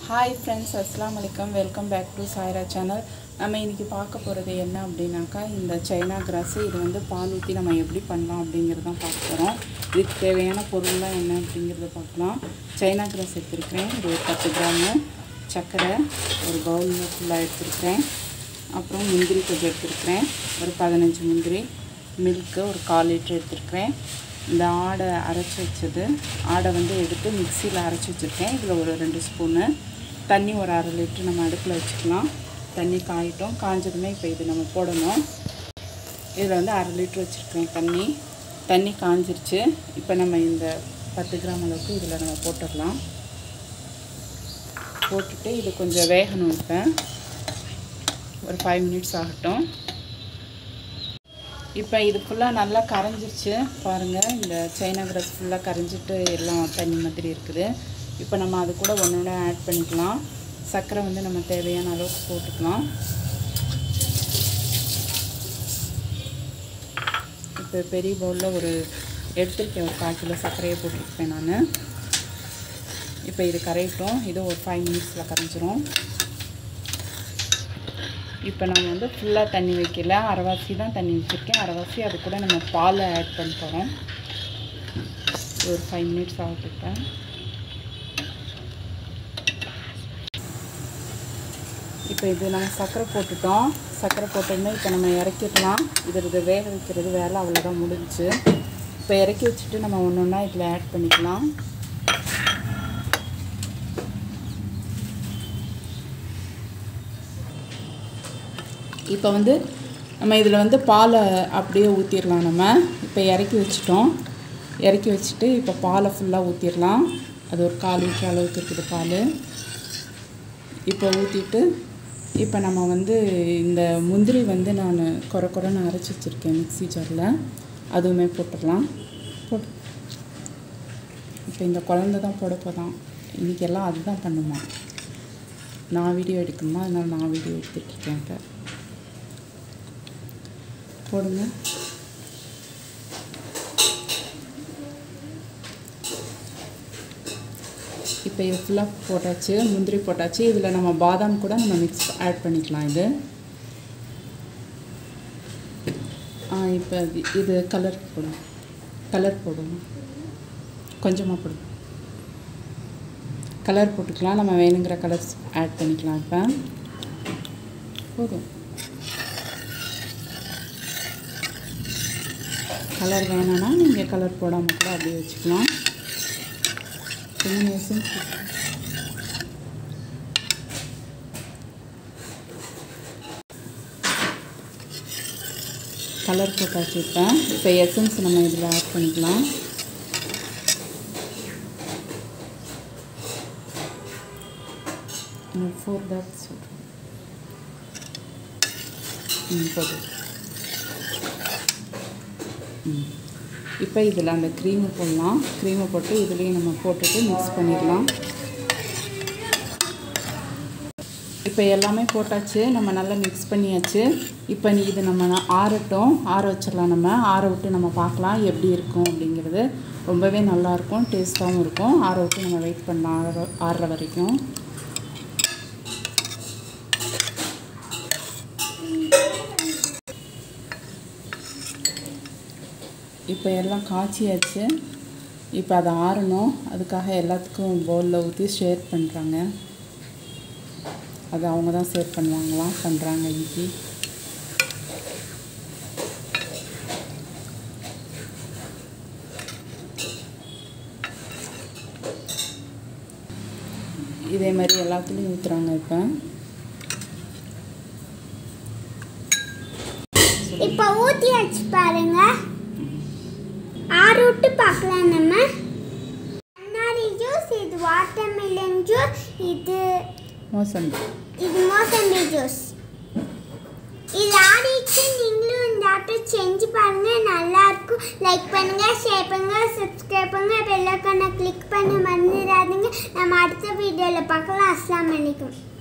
hi friends அஸ்லாம் வலைக்கம் welcome back to Saira channel நம்ம இன்றைக்கி பார்க்க போகிறது என்ன அப்படின்னாக்கா இந்த சைனா கிராஸு இது வந்து பால் ஊற்றி நம்ம எப்படி பண்ணலாம் அப்படிங்கிறது தான் பார்க்க போகிறோம் இதுக்கு தேவையான பொருள்லாம் என்ன அப்படிங்கிறத பார்க்கலாம் சைனா கிராஸ் எடுத்துருக்கிறேன் இது ஒரு பத்து கிராமு சர்க்கரை ஒரு பவுலில் ஃபுல்லாக எடுத்துருக்கிறேன் அப்புறம் முந்திரி கொஞ்சம் எடுத்துருக்கிறேன் ஒரு பதினஞ்சு முந்திரி மில்க்கு ஒரு கால் லிட்டர் எடுத்துருக்கிறேன் இந்த ஆடை அரைச்சி வச்சது ஆடை வந்து எடுத்து மிக்சியில் அரைச்சி வச்சுருக்கேன் இதில் ஒரு ரெண்டு ஸ்பூனு தண்ணி ஒரு அரை லிட்டர் நம்ம அடுப்பில் வச்சுக்கலாம் தண்ணி காயிட்டோம் காஞ்சதுமே இப்போ இது நம்ம போடணும் இதில் வந்து அரை லிட்டர் வச்சுருக்கேன் தண்ணி தண்ணி காஞ்சிருச்சு இப்போ நம்ம இந்த பத்து கிராம் அளவுக்கு இதில் நம்ம போட்டுடலாம் போட்டுட்டு இது கொஞ்சம் வேகணும் இப்போ ஒரு ஃபைவ் மினிட்ஸ் ஆகட்டும் இப்போ இது ஃபுல்லாக நல்லா கரைஞ்சிருச்சு பாருங்கள் இந்த சைனா கிராஸ் ஃபுல்லாக கரைஞ்சிட்டு எல்லாம் தண்ணி மாதிரி இருக்குது இப்போ நம்ம அது கூட ஒன்று ஒன்று ஆட் பண்ணிக்கலாம் சர்க்கரை வந்து நம்ம தேவையான அளவுக்கு போட்டுக்கலாம் இப்போ பெரிய பவுலில் ஒரு எடுத்துருக்கேன் ஒரு கால் கிலோ சர்க்கரையை போட்டிருப்பேன் நான் இப்போ இது கரையட்டும் இது ஒரு ஃபைவ் மினிட்ஸில் கரைஞ்சிரும் இப்போ நம்ம வந்து ஃபுல்லாக தண்ணி வைக்கல அரைவாசி தான் தண்ணி வச்சுருக்கேன் அரைவாசி அது கூட நம்ம பாலை ஆட் பண்ண போகிறோம் ஒரு ஃபைவ் மினிட்ஸ் ஆகட்டும் இப்போ இது நம்ம சர்க்கரை போட்டுட்டோம் சர்க்கரை போட்டோம்னா இப்போ நம்ம இறக்கிடலாம் இது இது வேக வைக்கிறது வேலை அவ்வளோதான் முடிஞ்சுச்சு இப்போ இறக்கி வச்சுட்டு நம்ம ஒன்று ஒன்றா இதில் ஆட் பண்ணிக்கலாம் இப்போ வந்து நம்ம இதில் வந்து பாலை அப்படியே ஊற்றிடலாம் நம்ம இப்போ இறக்கி வச்சிட்டோம் இறக்கி வச்சுட்டு இப்போ பாலை ஃபுல்லாக ஊற்றிடலாம் அது ஒரு கால் லிட்டர் அளவுக்கு இருக்குது பால் இப்போ ஊற்றிட்டு இப்போ நம்ம வந்து இந்த முந்திரி வந்து நான் குறை குறைன்னு அரைச்சி வச்சுருக்கேன் மிக்ஸி ஜாரில் அதுவுமே போட்டுடலாம் போட்டு இப்போ இந்த குழந்த தான் போட போதான் இன்றைக்கி எல்லாம் அதுதான் பண்ணுமா நான் வீடியோ எடுக்கணுமா அதனால் நான் வீடியோ எடுத்துகிட்ருக்கேன் இப்போ போடுங்க இப்போ இது ஃபுல்லாக போட்டாச்சு முந்திரி போட்டாச்சு இதில் நம்ம பாதாம் கூட நம்ம மிக்ஸ் ஆட் பண்ணிக்கலாம் இது ஆ இப்போ இது- இது கலர் போடும் கலர் போடும் கொஞ்சமாக போடும் கலர் போட்டுக்கலாம் நம்ம வேணுங்கிற கலர்ஸ் ஆட் பண்ணிக்கலாம் இப்போ போதும் கலர் வேணும்னா நீங்கள் கலர் போடாமல் கூட அப்படியே வச்சுக்கலாம் கொஞ்சம் எசன்ஸ் கலர் போட்டாச்சு இப்போ இப்போ எசன்ஸ் நம்ம இதில் ஆட் பண்ணிக்கலாம் ஃபோர் டாட்ஸ் ம் போதும் ம் இப்போ இதில் அந்த க்ரீமை போடலாம் க்ரீமை போட்டு இதுலேயும் நம்ம போட்டுட்டு மிக்ஸ் பண்ணிடலாம் இப்போ எல்லாமே போட்டாச்சு நம்ம நல்லா மிக்ஸ் பண்ணியாச்சு இப்போ நீ இது நம்ம ந- ஆறட்டும் ஆற வச்சிடலாம் நம்ம ஆற விட்டு நம்ம பார்க்கலாம் எப்படி இருக்கும் அப்படிங்கிறது ரொம்பவே நல்லாயிருக்கும் டேஸ்ட்டாகவும் இருக்கும் ஆற விட்டு நம்ம வெயிட் பண்ணலாம் ஆற ஆறுற வரைக்கும் இப்போ எல்லாம் காய்ச்சியாச்சு இப்போ அதை ஆறணும் அதுக்காக எல்லாத்துக்கும் பவுலில் ஊற்றி ஷேர் பண்ணுறாங்க அது அவங்க தான் ஷேர் பண்ணுவாங்களாம் பண்ணுறாங்க இன்னைக்கு இதே மாதிரி எல்லாத்துலேயும் ஊற்றுறாங்க இப்போ இப்போ ஊற்றியாச்சு பாருங்க ஆறு விட்டு பார்க்கலாம் நம்ம அன்னாரி ஜூஸ் இது வாட்டர்மெலன் ஜூஸ் இது மோசம்பி இது மோசம்பி ஜூஸ் இது ஆடிச்சு நீங்களும் இந்த ஆட்டம் செஞ்சு பாருங்க நல்லா இருக்கும் லைக் பண்ணுங்க ஷேர் பண்ணுங்க சப்ஸ்கிரைப் பண்ணுங்க பெல் ஐக்கானை கிளிக் பண்ண மறந்துடாதீங்க நம்ம அடுத்த வீடியோவில் பார்க்கலாம் அஸ்ஸலாமு அலைக்கும்